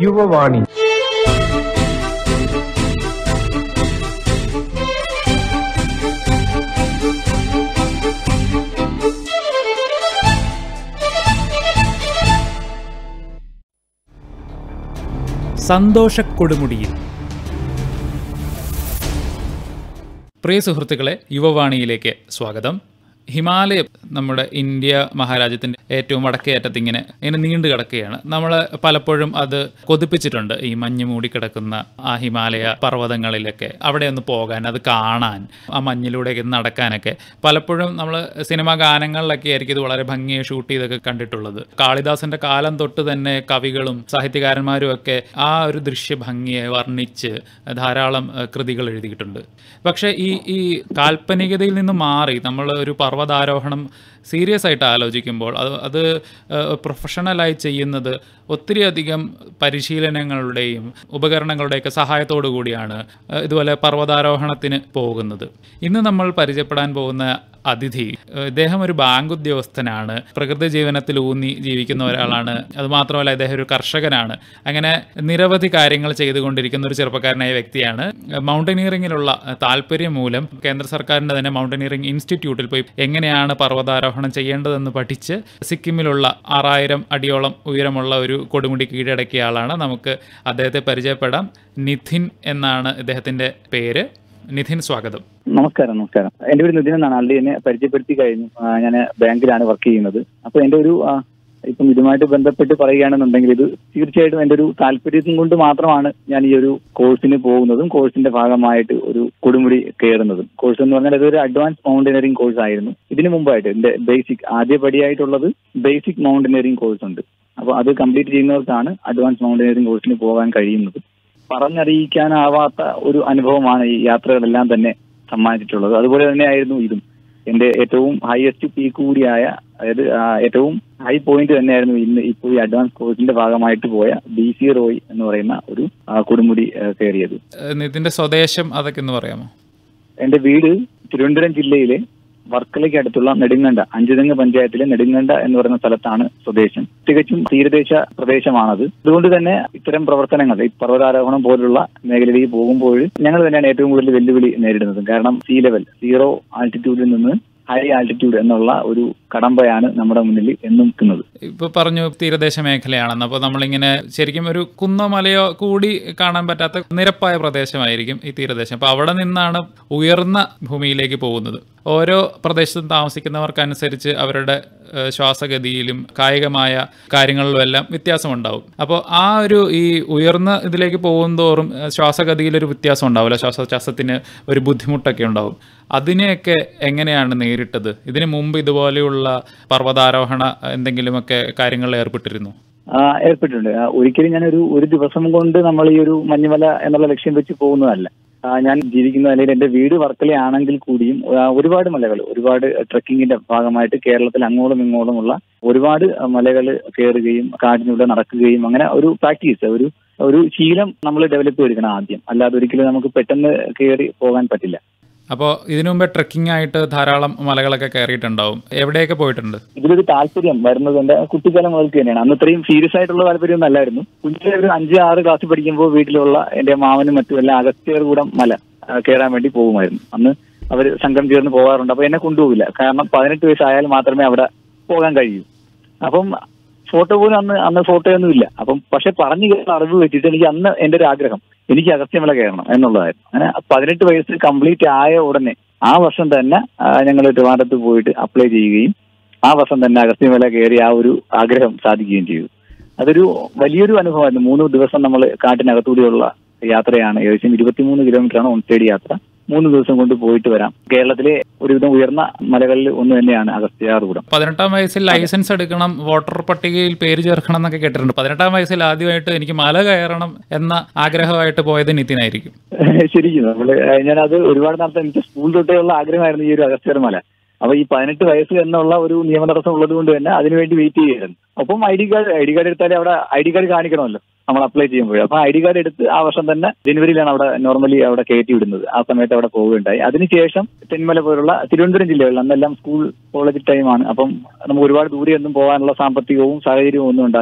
യുവവാണി സന്തോഷക്കൊടുമുടിയിൽ പ്രിയ സുഹൃത്തുക്കളെ യുവവാണിയിലേക്ക് സ്വാഗതം ഹിമാലയം നമ്മുടെ ഇന്ത്യ മഹാരാജ്യത്തിൻ്റെ ഏറ്റവും വടക്കേ അറ്റത്ത് ഇങ്ങനെ ഇങ്ങനെ നീണ്ടു കിടക്കുകയാണ് നമ്മൾ പലപ്പോഴും അത് കൊതിപ്പിച്ചിട്ടുണ്ട് ഈ മഞ്ഞ് മൂടി കിടക്കുന്ന ആ ഹിമാലയ പർവ്വതങ്ങളിലൊക്കെ അവിടെ ഒന്ന് പോകാൻ അത് കാണാൻ ആ മഞ്ഞിലൂടെയൊക്കെ നടക്കാനൊക്കെ പലപ്പോഴും നമ്മൾ സിനിമാ ഗാനങ്ങളിലൊക്കെ ആയിരിക്കും ഇത് വളരെ ഭംഗിയെ ഷൂട്ട് ചെയ്തൊക്കെ കണ്ടിട്ടുള്ളത് കാളിദാസന്റെ കാലം തൊട്ട് തന്നെ കവികളും സാഹിത്യകാരന്മാരും ഒക്കെ ആ ഒരു ദൃശ്യ ഭംഗിയെ വർണ്ണിച്ച് ധാരാളം ഏഹ്, കൃതികൾ എഴുതിയിട്ടുണ്ട് പക്ഷേ ഈ ഈ കാൽപ്പനികതയിൽ നിന്ന് മാറി നമ്മൾ ഒരു പർവ്വതാരോഹണം സീരിയസ് ആയിട്ട് ആലോചിക്കുമ്പോൾ അത് അത് ഏഹ്, പ്രൊഫഷണലായി ചെയ്യുന്നത് ഒത്തിരിയധികം പരിശീലനങ്ങളുടെയും ഉപകരണങ്ങളുടെയൊക്കെ സഹായത്തോടു കൂടിയാണ് ഏഹ്, ഇതുപോലെ പർവ്വതാരോഹണത്തിന് പോകുന്നത് ഇന്ന് നമ്മൾ പരിചയപ്പെടാൻ പോകുന്ന അതിഥി ഏഹ്, ഇദ്ദേഹം ഒരു ബാങ്ക് ഉദ്യോഗസ്ഥനാണ് പ്രകൃതി ജീവനത്തിൽ ഊന്നി ജീവിക്കുന്ന ഒരാളാണ് അതുമാത്രമല്ല ഇദ്ദേഹം ഒരു കർഷകനാണ് അങ്ങനെ നിരവധി കാര്യങ്ങൾ ചെയ്തുകൊണ്ടിരിക്കുന്ന ഒരു ചെറുപ്പക്കാരനായ വ്യക്തിയാണ് മൗണ്ടനിയറിങ്ങിലുള്ള താല്പര്യം മൂലം കേന്ദ്ര സർക്കാരിൻ്റെ തന്നെ മൗണ്ടനിയറിംഗ് ഇൻസ്റ്റിറ്റ്യൂട്ടിൽ പോയി എങ്ങനെയാണ് പർവ്വതാരോഹണം ചെയ്യേണ്ടതെന്ന് പഠിച്ച് സിക്കിമിലുള്ള ആറായിരം അടിയോളം ഉയരമുള്ള ഒരു കൊടുമുടി കീഴടക്കിയ ആളാണ് നമുക്ക് അദ്ദേഹത്തെ പരിചയപ്പെടാം നിധിൻ എന്നാണ് ഇദ്ദേഹത്തിൻ്റെ പേര് നിധിൻ സ്വാഗതം നമസ്കാരം നമസ്കാരം എന്റെ പേര് നിതിൻ എന്നാണ് ആൾറെഡി എന്നെ പരിചയപ്പെടുത്തി കഴിഞ്ഞു ഞാൻ ബാങ്കിലാണ് വർക്ക് ചെയ്യുന്നത് അപ്പൊ എന്റെ ഒരു ആ, ഇപ്പം ഇതുമായിട്ട് ബന്ധപ്പെട്ട് പറയുകയാണെന്നുണ്ടെങ്കിൽ ഇത് തീർച്ചയായിട്ടും എന്റെ ഒരു താല്പര്യത്തിനും കൊണ്ട് മാത്രമാണ് ഞാൻ ഈ ഒരു കോഴ്സിന് പോകുന്നതും കോഴ്സിന്റെ ഭാഗമായിട്ട് ഒരു കൊടുമുടി കയറുന്നതും കോഴ്സ് എന്ന് പറഞ്ഞാൽ ഇതൊരു അഡ്വാൻസ് മൗണ്ടനറിംഗ് കോഴ്സ് ആയിരുന്നു ഇതിനു മുമ്പായിട്ട് എന്റെ ബേസിക് ആദ്യപടിയായിട്ടുള്ളത് ബേസിക് മൗണ്ടനറിംഗ് കോഴ്സ് ഉണ്ട് അപ്പോൾ അത് കംപ്ലീറ്റ് ചെയ്യുന്നവർക്കാണ് അഡ്വാൻസ് മൗണ്ടനറിംഗ് കോഴ്സിന് പോകാൻ കഴിയുന്നത് പറഞ്ഞറിയിക്കാനാവാത്ത ഒരു അനുഭവമാണ് ഈ യാത്രകളെല്ലാം തന്നെ സമ്മാനിച്ചിട്ടുള്ളത് അതുപോലെ തന്നെയായിരുന്നു ഇതും എന്റെ ഏറ്റവും ഹയസ്റ്റ് പീക്ക് കൂടിയായ അതായത് ആ, ഏറ്റവും ഹൈ പോയിന്റ് തന്നെയായിരുന്നു ഇന്ന് ഇപ്പോൾ ഈ അഡ്വാൻസ് കോഴ്സിന്റെ ഭാഗമായിട്ട് പോയ ബി സി റോയ് എന്ന് പറയുന്ന ഒരു ആ, കൊടുമുടി ആ, കയറിയത് ഏഹ് നിതിൻ്റെ സ്വദേശം അതൊക്കെ ഒന്ന് പറയാമോ എന്റെ വീട് തിരുവനന്തപുരം ജില്ലയിലെ വർക്കലയ്ക്ക് അടുത്തുള്ള നെടുങ്കണ്ട അഞ്ചുതെങ്ങ് പഞ്ചായത്തിലെ നെടുങ്കണ്ട എന്ന് പറയുന്ന സ്ഥലത്താണ് സ്വദേശം തികച്ചും തീരദേശ പ്രദേശമാണത് അതുകൊണ്ട് തന്നെ ഇത്തരം പ്രവർത്തനങ്ങൾ ഈ പർവ്വതാരോഹണം പോലുള്ള മേഖലയിലേക്ക് പോകുമ്പോൾ ഞങ്ങൾ തന്നെയാണ് ഏറ്റവും കൂടുതൽ വെല്ലുവിളി നേരിടുന്നത് കാരണം സീ ലെവൽ സീറോ ആൾട്ടിറ്റ്യൂഡിൽ നിന്ന് ഹൈ ആൾട്ടിറ്റ്യൂഡ് എന്നുള്ള ഒരു കടമ്പയാണ് നമ്മുടെ മുന്നിൽ എന്നും നിൽക്കുന്നത് ഇപ്പോൾ പറഞ്ഞു തീരദേശ മേഖലയാണെന്ന് അപ്പോൾ നമ്മളിങ്ങനെ ശരിക്കും ഒരു കുന്നോ മലയോ കൂടി കാണാൻ പറ്റാത്ത നിരപ്പായ പ്രദേശമായിരിക്കും ഈ തീരദേശം അപ്പോൾ അവിടെ നിന്നാണ് ഉയർന്ന ഭൂമിയിലേക്ക് പോകുന്നത് ഓരോ പ്രദേശത്തും താമസിക്കുന്നവർക്കനുസരിച്ച് അവരുടെ ഏഹ്, ശ്വാസഗതിയിലും കായികമായ കാര്യങ്ങളിലും എല്ലാം വ്യത്യാസമുണ്ടാവും അപ്പോൾ ആ ഒരു ഈ ഉയർന്ന ഇതിലേക്ക് പോകുന്തോറും ഏഹ്, ശ്വാസഗതിയിലൊരു വ്യത്യാസം ഉണ്ടാവില്ല ശ്വാസോച്ഛ്വാസത്തിന് ഒരു ബുദ്ധിമുട്ടൊക്കെ ഉണ്ടാവും അതിനെയൊക്കെ എങ്ങനെയാണ് നേരിട്ടത് ഇതിനു മുമ്പ് ഇതുപോലെയുള്ള പർവ്വതാരോഹണ എന്തെങ്കിലുമൊക്കെ കാര്യങ്ങളിൽ ഏർപ്പെട്ടിരുന്നു ആ, ഏർപ്പെട്ടിട്ടുണ്ട് ആ, ഒരിക്കലും ഞാൻ ഒരു ഒരു ദിവസം കൊണ്ട് നമ്മൾ ഈ ഒരു മഞ്ഞുമല എന്നുള്ള ലക്ഷ്യം വെച്ച് പോകുന്നതല്ല ആ, ഞാൻ ജീവിക്കുന്ന അല്ലെങ്കിൽ എന്റെ വീട് വർക്കലയാണെങ്കിൽ കൂടിയും ആ, ഒരുപാട് മലകൾ ഒരുപാട് ട്രക്കിങ്ങിന്റെ ഭാഗമായിട്ട് കേരളത്തിൽ അങ്ങോളം ഇങ്ങോളമുള്ള ഒരുപാട് മലകൾ കയറുകയും കാടിലൂടെ നടക്കുകയും അങ്ങനെ ഒരു പ്രാക്ടീസ് ഒരു ഒരു ശീലം നമ്മൾ ഡെവലപ്പ് ചെയ്തെടുക്കണം ആദ്യം അല്ലാതെ ഒരിക്കലും നമുക്ക് പെട്ടെന്ന് കയറി പോകാൻ പറ്റില്ല അപ്പോൾ ഇതിനു മുമ്പേ ട്രക്കിംഗ് ആയിട്ട് ധാരാളം മലകളൊക്കെ കയറിയിട്ടുണ്ടാവും എവിടെയൊക്കെ പോയിട്ടുണ്ട് ഇതിലൊരു താല്പര്യം വരുന്നത് എന്റെ കുട്ടിക്കാലം മുതൽക്ക് തന്നെയാണ് അന്ന് ഇത്രയും സീരിയസ് ആയിട്ടുള്ള താല്പര്യം ഒന്നും അല്ലായിരുന്നു കുഞ്ഞിലെ ഒരു അഞ്ച് ആറ് ക്ലാസ്സിൽ പഠിക്കുമ്പോൾ വീട്ടിലുള്ള എന്റെ മാമനും മറ്റും എല്ലാം അഗസ്ത്യർകൂടം മല ആ, കയറാൻ വേണ്ടി പോകുമായിരുന്നു അന്ന് അവർ സംഘം ചേർന്ന് പോകാറുണ്ട് അപ്പൊ എന്നെ കൊണ്ടുപോകില്ല കാരണം പതിനെട്ട് വയസ്സായാൽ മാത്രമേ അവിടെ പോകാൻ കഴിയൂ അപ്പം ഫോട്ടോ പോലും അന്ന് അന്ന് ഫോട്ടോ ഒന്നും ഇല്ല അപ്പം പക്ഷെ പറഞ്ഞു കേൾക്കുന്ന അറിവ് വെച്ചിട്ട് എനിക്ക് അന്ന് എന്റെ ഒരു ആഗ്രഹം എനിക്ക് അഗസ്ത്യമല കയറണം എന്നുള്ളതായിരുന്നു അങ്ങനെ പതിനെട്ട് വയസ്സ് കംപ്ലീറ്റ് ആയ ഉടനെ ആ വർഷം തന്നെ ഞങ്ങൾ ട്രിവാൻഡ്രത്ത് പോയിട്ട് അപ്ലൈ ചെയ്യുകയും ആ വർഷം തന്നെ അഗസ്ത്യമല കയറി ആ ഒരു ആഗ്രഹം സാധിക്കുകയും ചെയ്തു അതൊരു വലിയൊരു അനുഭവമായിരുന്നു മൂന്ന് ദിവസം നമ്മൾ കാട്ടിനകത്തൂടെയുള്ള യാത്രയാണ് ഏകദേശം ഇരുപത്തിമൂന്ന് കിലോമീറ്ററാണ് ഓൺ സ്റ്റേഡ് യാത്ര മൂന്ന് ദിവസം കൊണ്ട് പോയിട്ട് വരാം കേരളത്തിലെ ഒരുവിധം ഉയർന്ന മലകളിൽ ഒന്ന് തന്നെയാണ് അഗസ്ത്യാർകൂടം പതിനെട്ടാം വയസ്സിൽ ലൈസൻസ് എടുക്കണം വോട്ടർ പട്ടികയിൽ പേര് ചേർക്കണം എന്നൊക്കെ കേട്ടിട്ടുണ്ട് പതിനെട്ടാം വയസ്സിൽ ആദ്യമായിട്ട് എനിക്ക് മല കയറണം എന്ന ആഗ്രഹമായിട്ട് പോയത് നിതിനായിരിക്കും ശരിക്കും നമ്മള് ഞാനത് ഒരുപാട് നാളത്തെ എനിക്ക് സ്കൂൾ തൊട്ടേ ഉള്ള ആഗ്രഹമായിരുന്നു ഈ ഒരു അഗസ്ത്യർ മല അപ്പൊ ഈ പതിനെട്ട് വയസ്സ് എന്നുള്ള ഒരു നിയമ തടസ്സം ഉള്ളത് കൊണ്ട് തന്നെ അതിനുവേണ്ടി വെയിറ്റ് ചെയ്യായിരുന്നു ഒപ്പം I D card I D card എടുത്താലേ അവിടെ ഐ ഡി കാർഡ് കാണിക്കണമല്ലോ നമ്മൾ അപ്ലൈ ചെയ്യുമ്പോൾ അപ്പൊ ഐ ഡി കാർഡ് എടുത്ത് ആ വർഷം തന്നെ ജനുവരിയിലാണ് അവിടെ നോർമലി അവിടെ കയറ്റി വിടുന്നത് ആ സമയത്ത് അവിടെ പോവുകയുണ്ടായി അതിനുശേഷം തെന്മല പോലുള്ള തിരുവനന്തപുരം ജില്ലകളിൽ അന്നെല്ലാം സ്കൂൾ കോളേജ് ടൈമാണ് അപ്പം നമുക്ക് ഒരുപാട് ദൂരെയൊന്നും പോകാനുള്ള സാമ്പത്തികവും സാഹചര്യവും ഒന്നും ഉണ്ടായില്ല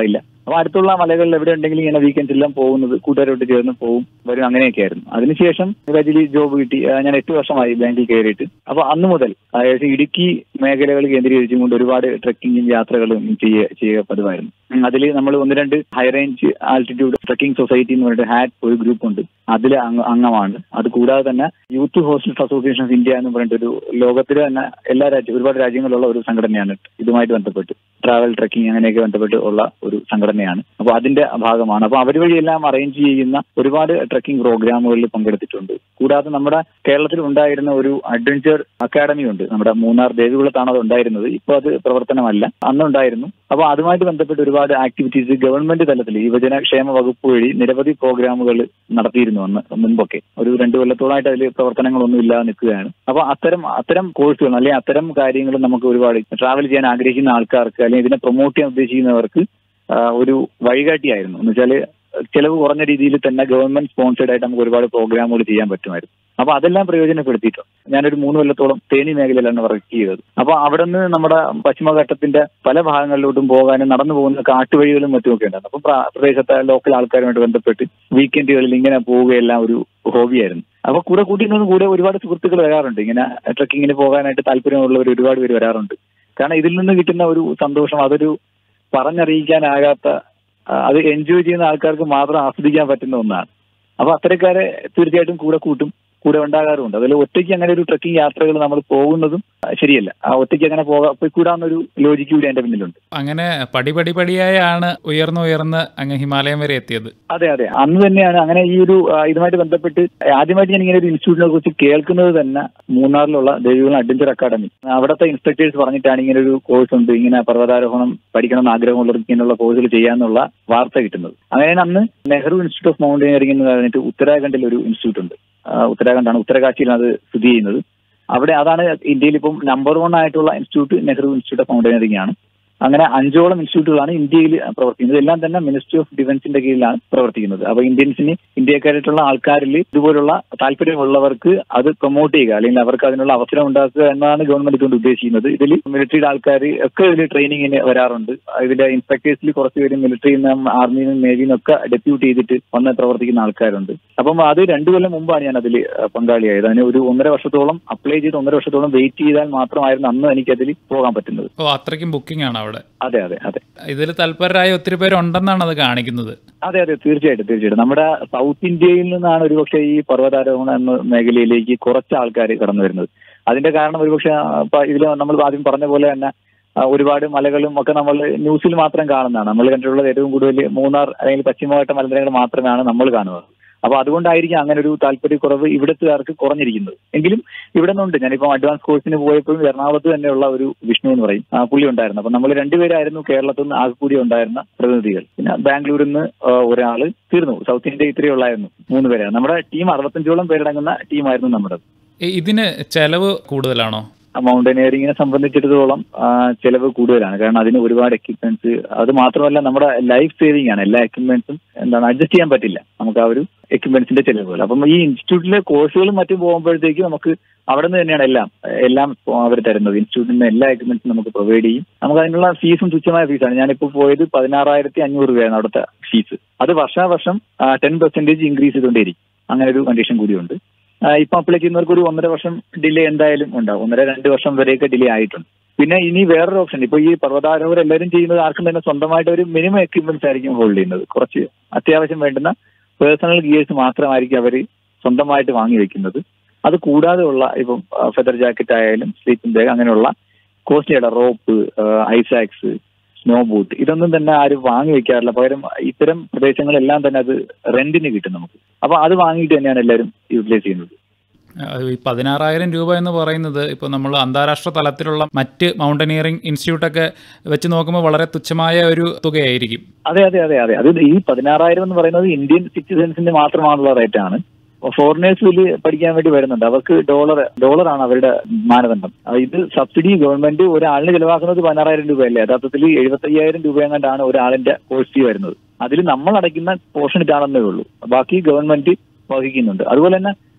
അപ്പൊ അടുത്തുള്ള മലകളിൽ എവിടെ ഉണ്ടെങ്കിലും ഇങ്ങനെ വീക്കെൻഡ്സ് എല്ലാം പോകുന്നത് കൂട്ടുകാരോട്ട് ചേർന്ന് പോകും വരും അങ്ങനെയൊക്കെ ആയിരുന്നു അതിനുശേഷം ഗ്രാജുവലി ജോബ് കിട്ടി ആ, ഞാൻ എട്ട് വർഷമായി ബാങ്കിൽ കയറിയിട്ട് അപ്പൊ അന്ന് മുതൽ അതായത് ഇടുക്കി മേഖലകൾ കേന്ദ്രീകരിച്ചും കൊണ്ട് ഒരുപാട് ട്രക്കിങ്ങും യാത്രകളും ചെയ്യുക ചെയ്യുക പതിവായിരുന്നു അതിൽ നമ്മൾ ഒന്ന് രണ്ട് high range altitude trekking society എന്ന് പറഞ്ഞിട്ട് ഹാറ്റ് ഒരു ഗ്രൂപ്പ് ഉണ്ട് അതിൽ അംഗമാണ് അത് കൂടാതെ തന്നെ youth hostels association of India എന്ന് പറഞ്ഞിട്ട് ഒരു ലോകത്തിലെ തന്നെ എല്ലാ രാജ്യം ഒരുപാട് രാജ്യങ്ങളിലുള്ള ഒരു സംഘടനയാണ് ഇതുമായിട്ട് ബന്ധപ്പെട്ട് ട്രാവൽ ട്രക്കിംഗ് അങ്ങനെയൊക്കെ ബന്ധപ്പെട്ട് ഉള്ള ഒരു സംഘടനയാണ് അപ്പോൾ അതിന്റെ ഭാഗമാണ് അപ്പോൾ അവർ വഴിയെല്ലാം അറേഞ്ച് ചെയ്യുന്ന ഒരുപാട് ട്രക്കിംഗ് പ്രോഗ്രാമുകളിൽ പങ്കെടുത്തിട്ടുണ്ട് കൂടാതെ നമ്മുടെ കേരളത്തിൽ ഉണ്ടായിരുന്ന ഒരു അഡ്വഞ്ചർ അക്കാഡമി ഉണ്ട് നമ്മുടെ മൂന്നാർ ദേവികുളത്താണ് അത് ഉണ്ടായിരുന്നത് ഇപ്പോൾ അത് പ്രവർത്തനമല്ല അന്നുണ്ടായിരുന്നു അപ്പോൾ അതുമായിട്ട് ബന്ധപ്പെട്ട് ഒരുപാട് ആക്ടിവിറ്റീസ് ഗവൺമെന്റ് തലത്തിൽ യുവജന ക്ഷേമ വകുപ്പ് വഴി നിരവധി പ്രോഗ്രാമുകൾ നടത്തിയിരുന്നു അന്ന് മുൻപൊക്കെ ഒരു രണ്ടു കൊല്ലത്തോളമായിട്ട് അതിൽ പ്രവർത്തനങ്ങളൊന്നും ഇല്ലാതെ നിൽക്കുകയാണ് അപ്പോൾ അത്തരം അത്തരം കോഴ്സുകൾ അല്ലെങ്കിൽ അത്തരം കാര്യങ്ങൾ നമുക്ക് ഒരുപാട് ട്രാവൽ ചെയ്യാൻ ആഗ്രഹിക്കുന്ന ആൾക്കാർക്ക് അല്ലെങ്കിൽ ഇതിനെ പ്രൊമോട്ട് ചെയ്യാൻ ഉദ്ദേശിക്കുന്നവർക്ക് ആ, ഒരു വഴികാട്ടിയായിരുന്നു എന്ന് വെച്ചാല് ചെലവ് കുറഞ്ഞ രീതിയിൽ തന്നെ ഗവൺമെന്റ് സ്പോൺസേഡ് ആയിട്ട് നമുക്ക് ഒരുപാട് പ്രോഗ്രാമുകൾ ചെയ്യാൻ പറ്റുമായിരുന്നു അപ്പൊ അതെല്ലാം പ്രയോജനപ്പെടുത്തിയിട്ടുണ്ട് ഞാനൊരു മൂന്ന് കൊല്ലത്തോളം തേനി മേഖലയിലാണ് വർക്ക് ചെയ്തത് അപ്പൊ അവിടെ നിന്ന് നമ്മുടെ പശ്ചിമഘട്ടത്തിന്റെ പല ഭാഗങ്ങളിലോട്ടും പോകാനും നടന്നു പോകുന്ന കാട്ടുവഴികളും മറ്റുമൊക്കെ ഉണ്ടായിരുന്നു അപ്പൊ പ്ര- പ്രദേശത്തെ ലോക്കൽ ആൾക്കാരുമായിട്ട് ബന്ധപ്പെട്ട് വീക്കെൻഡുകളിൽ ഇങ്ങനെ പോവുകയെല്ലാം ഒരു ഹോബിയായിരുന്നു അപ്പൊ കൂടെ കൂട്ടിനൊന്നും കൂടെ ഒരുപാട് സുഹൃത്തുക്കൾ വരാറുണ്ട് ഇങ്ങനെ ട്രക്കിങ്ങിന് പോകാനായിട്ട് താല്പര്യമുള്ളവർ ഒരുപാട് പേര് വരാറുണ്ട് കാരണം ഇതിൽ നിന്ന് കിട്ടുന്ന ഒരു സന്തോഷം അതൊരു പറഞ്ഞറിയിക്കാനാകാത്ത ആ, അത് എൻജോയ് ചെയ്യുന്ന ആൾക്കാർക്ക് മാത്രം ആസ്വദിക്കാൻ പറ്റുന്ന ഒന്നാണ് അപ്പൊ അത്തരക്കാരെ തീർച്ചയായിട്ടും കൂടെ കൂട്ടും കൂടെ ഉണ്ടാകാറുമുണ്ട് അതിൽ ഒറ്റയ്ക്ക് അങ്ങനെ ഒരു ട്രക്കിംഗ് യാത്രകൾ നമ്മൾ പോകുന്നതും ആ, ശരിയല്ല ആ ഒറ്റയ്ക്ക് അങ്ങനെ പോകാ പോയിക്കൂടാന്നൊരു ലോജിക്ക് കൂടി എന്റെ പിന്നിലുണ്ട് അങ്ങനെ പടിപടി പടിയായാണ് ഉയർന്നു ഉയർന്ന് അങ്ങ് ഹിമാലയം വരെ എത്തിയത് അതെ അതെ അന്ന് തന്നെയാണ് അങ്ങനെ ഈ ഒരു ആ, ഇതുമായിട്ട് ബന്ധപ്പെട്ട് ആദ്യമായിട്ട് ഞാൻ ഇങ്ങനെ ഒരു ഇൻസ്റ്റിറ്റ്യൂട്ടിനെ കുറിച്ച് കേൾക്കുന്നത് തന്നെ മൂന്നാറിലുള്ള ദേവികുളം അഡ്വഞ്ചർ അക്കാദമി അവിടുത്തെ ഇൻസ്ട്രക്ടേഴ്സ് പറഞ്ഞിട്ടാണ് ഇങ്ങനെ ഒരു കോഴ്സ് ഉണ്ട് ഇങ്ങനെ പർവ്വതാരോഹണം പഠിക്കണം എന്ന് ആഗ്രഹമുള്ളവർക്ക് ഇങ്ങനെയുള്ള കോഴ്സുകൾ ചെയ്യാന്നുള്ള വാർത്ത കിട്ടുന്നത് അങ്ങനെ അന്ന് നെഹ്റു ഇൻസ്റ്റിറ്റ്യൂട്ട് ഓഫ് മൗണ്ടനിയറിംഗ് എന്ന് പറഞ്ഞിട്ട് ഉത്തരാഖണ്ഡിൽ ഒരു ഇൻസ്റ്റിറ്റ്യൂട്ട് ഉണ്ട് ആ, ഉത്തരാഖണ്ഡാണ് ഉത്തരകാശിയിലാണ് അത് സ്ഥിതി ചെയ്യുന്നത് അവിടെ അതാണ് ഇന്ത്യയിൽ ഇപ്പം നമ്പർ വൺ ആയിട്ടുള്ള institute Nehru institute of mountaineering ആണ് അങ്ങനെ അഞ്ചോളം ഇൻസ്റ്റിറ്റ്യൂട്ടുകളാണ് ഇന്ത്യയിൽ പ്രവർത്തിക്കുന്നത് എല്ലാം തന്നെ മിനിസ്ട്രി ഓഫ് ഡിഫൻസിന്റെ കീഴിലാണ് പ്രവർത്തിക്കുന്നത് അപ്പൊ ഇന്ത്യൻസിന് ഇന്ത്യക്കാരായിട്ടുള്ള ആൾക്കാരിൽ ഇതുപോലുള്ള താല്പര്യമുള്ളവർക്ക് അത് പ്രൊമോട്ട് ചെയ്യുക അല്ലെങ്കിൽ അവർക്ക് അതിനുള്ള അവസരം ഉണ്ടാക്കുക എന്നതാണ് ഗവൺമെന്റ് ഇതുകൊണ്ട് ഉദ്ദേശിക്കുന്നത് ഇതിൽ മിലിറ്ററിയുടെ ആൾക്കാർ ഒക്കെ ഇതിൽ ട്രെയിനിങ്ങിന് വരാറുണ്ട് ഇതിന്റെ ഇൻസ്പെക്ടേഴ്സിൽ കുറച്ച് പേര് മിലിറ്ററിയിൽ നിന്നും ആർമിയിൽ നിന്നും നേവിയിൽ നിന്നൊക്കെ ഡെപ്യൂട്ട് ചെയ്തിട്ട് വന്ന് പ്രവർത്തിക്കുന്ന ആൾക്കാരുണ്ട് അപ്പം അത് രണ്ടു കൊല്ലം മുമ്പാണ് ഞാൻ അതിൽ പങ്കാളിയായത് അതിന് ഒരു ഒന്നര വർഷത്തോളം അപ്ലൈ ചെയ്ത് ഒന്നര വർഷത്തോളം വെയിറ്റ് ചെയ്താൽ മാത്രമായിരുന്നു അന്ന് എനിക്കതിൽ പോകാൻ പറ്റുന്നത് ഓ അത്രയ്ക്കും ബുക്കിംഗ് ആണ് അവിടെ അതെ അതെ അതെ ഇതിൽ തൽപരരായ ഒത്തിരി പേരുണ്ടെന്നാണ് അത് കാണിക്കുന്നത് അതെ അതെ തീർച്ചയായിട്ടും തീർച്ചയായിട്ടും നമ്മുടെ സൗത്ത് ഇന്ത്യയിൽ നിന്നാണ് ഒരുപക്ഷെ ഈ പർവ്വതാരോഹണം എന്ന മേഖലയിലേക്ക് കുറച്ച് ആൾക്കാർ കടന്നു വരുന്നത് അതിന്റെ കാരണം ഒരുപക്ഷെ ഇതിൽ നമ്മൾ ആദ്യം പറഞ്ഞ പോലെ തന്നെ ആ, ഒരുപാട് മലകളും ഒക്കെ നമ്മൾ ന്യൂസിൽ മാത്രം കാണുന്നതാണ് നമ്മൾ കണ്ടിട്ടുള്ളത് ഏറ്റവും കൂടുതൽ മൂന്നാർ അല്ലെങ്കിൽ പശ്ചിമഘട്ട മലനിരകൾ മാത്രമാണ് നമ്മൾ കാണുന്നത് അപ്പൊ അതുകൊണ്ടായിരിക്കും അങ്ങനെ ഒരു താല്പര്യക്കുറവ് ഇവിടുത്തുകാർക്ക് കുറഞ്ഞിരിക്കുന്നത് എങ്കിലും ഇവിടെ നിന്നുണ്ട് ഞാനിപ്പം അഡ്വാൻസ് കോഴ്സിന് പോയപ്പോഴും എറണാകുളത്ത് തന്നെയുള്ള ഒരു വിഷ്ണു എന്ന് പറയും ആ പുള്ളി ഉണ്ടായിരുന്നു അപ്പൊ നമ്മൾ രണ്ടുപേരായിരുന്നു കേരളത്തിൽ നിന്ന് ആകെ കൂടി ഉണ്ടായിരുന്ന പ്രതിനിധികൾ പിന്നെ ബാംഗ്ലൂരിൽ നിന്ന് ആ, ഒരാള് തീർന്നു സൗത്ത് ഇന്ത്യ ഇത്രയേ ഉള്ളായിരുന്നു മൂന്ന് പേരാണ് നമ്മുടെ ടീം അറുപത്തഞ്ചോളം പേരടങ്ങുന്ന ടീമായിരുന്നു നമ്മുടെ ഇ- ഇതിന് ചെലവ് കൂടുതലാണോ മൗണ്ടനിയറിങ്ങിനെ സംബന്ധിച്ചിടത്തോളം ആ, ചെലവ് കൂടുതലാണ് കാരണം അതിന് ഒരുപാട് എക്യുപ്മെന്റ്സ് അത് മാത്രമല്ല നമ്മുടെ ലൈഫ് സേവിങ് ആണ് എല്ലാ എക്യുപ്മെന്റ്സും എന്താണ് അഡ്ജസ്റ്റ് ചെയ്യാൻ പറ്റില്ല നമുക്ക് ആ ഒരു എക്യുപ്മെന്റ്സിന്റെ ചെലവുകൾ അപ്പം ഈ ഇൻസ്റ്റിറ്റ്യൂട്ടിലെ കോഴ്സുകളും മറ്റും പോകുമ്പോഴത്തേക്ക് നമുക്ക് അവിടെ നിന്ന് തന്നെയാണ് എല്ലാം എല്ലാം അവർ തരുന്നത് ഇൻസ്റ്റിറ്റ്യൂട്ടിന്റെ എല്ലാ എക്യുപ്മെന്റ്സും നമുക്ക് പ്രൊവൈഡ് ചെയ്യും നമുക്ക് അതിനുള്ള ഫീസും തുച്ഛമായ ഫീസാണ് ഞാനിപ്പോൾ പോയത് പതിനാറായിരത്തി അഞ്ഞൂറ് രൂപയാണ് അവിടുത്തെ ഫീസ് അത് വർഷാവർഷം ടെൻ പെർസെന്റേജ് ഇൻക്രീസ് ചെയ്തുകൊണ്ടേയിരിക്കും അങ്ങനെ ഒരു കണ്ടീഷൻ കൂടിയുണ്ട് ആ, ഇപ്പൊ അപ്ലൈ ചെയ്യുന്നവർക്ക് ഒരു ഒന്നര വർഷം ഡിലേ എന്തായാലും ഉണ്ടാവും ഒന്നര രണ്ട് വർഷം വരെയൊക്കെ ഡിലേ ആയിട്ടുണ്ട് പിന്നെ ഇനി വേറൊരു ഓപ്ഷൻ ഇപ്പൊ ഈ പർവ്വതാരോഹർ എല്ലാവരും ചെയ്യുന്നത് ആർക്കും തന്നെ സ്വന്തമായിട്ട് ഒരു മിനിമം എക്യുപ്മെന്റ്സ് ആയിരിക്കും ഹോൾഡ് ചെയ്യുന്നത് കുറച്ച് അത്യാവശ്യം വേണ്ടുന്ന പേഴ്സണൽ ഗിയേഴ്സ് മാത്രമായിരിക്കും അവർ സ്വന്തമായിട്ട് വാങ്ങി വെക്കുന്നത് അത് കൂടാതെ ഉള്ള ഇപ്പം ഫെദർ ജാക്കറ്റ് ആയാലും സ്ലീപ്പിംഗ് ബാഗ് അങ്ങനെയുള്ള കോസ്റ്റ്ലിയുടെ റോപ്പ് ഐസാക്സ് സ്നോ ബൂട്ട് ഇതൊന്നും തന്നെ ആരും വാങ്ങി വെക്കാറില്ല പകരം ഇത്തരം പ്രദേശങ്ങളെല്ലാം തന്നെ അത് റെന്റിന് കിട്ടും നമുക്ക് അപ്പൊ അത് വാങ്ങിയിട്ട് തന്നെയാണ് എല്ലാവരും യൂട്ടിലൈസ് ചെയ്യുന്നത് അത് ഈ പതിനാറായിരം രൂപ എന്ന് പറയുന്നത് ഇപ്പോൾ നമ്മൾ അന്താരാഷ്ട്ര തലത്തിലുള്ള മറ്റ് മൗണ്ടനിയറിംഗ് ഇൻസ്റ്റിറ്റ്യൂട്ടൊക്കെ വെച്ച് നോക്കുമ്പോൾ വളരെ തുച്ഛമായ ഒരു തുകയായിരിക്കും അതെ അതെ അതെ അതെ അത് ഈ പതിനാറായിരം എന്ന് പറയുന്നത് ഇന്ത്യൻ സിറ്റിസൺസിന് മാത്രമാണുള്ള റേറ്റ് ആണ് ഫോറിനേഴ്സ് ഇതിൽ പഠിക്കാൻ വേണ്ടി വരുന്നുണ്ട് അവർക്ക് ഡോളർ ഡോളറാണ് അവരുടെ മാനദണ്ഡം അത് ഇത് സബ്സിഡി ഗവൺമെന്റ് ഒരാളിന് ചിലവാക്കുന്നത് പതിനാറായിരം രൂപയല്ലേ യഥാർത്ഥത്തിൽ എഴുപത്തയ്യായിരം രൂപ എങ്ങാണ്ടാണ് ഒരാളിന്റെ കോഴ്സ് ഫീ വരുന്നത് അതിൽ നമ്മൾ അടയ്ക്കുന്ന പോർഷൻ ഇതാണെന്നേ ഉള്ളൂ ബാക്കി ഗവൺമെന്റ് വഹിക്കുന്നുണ്ട് അതുപോലെ തന്നെ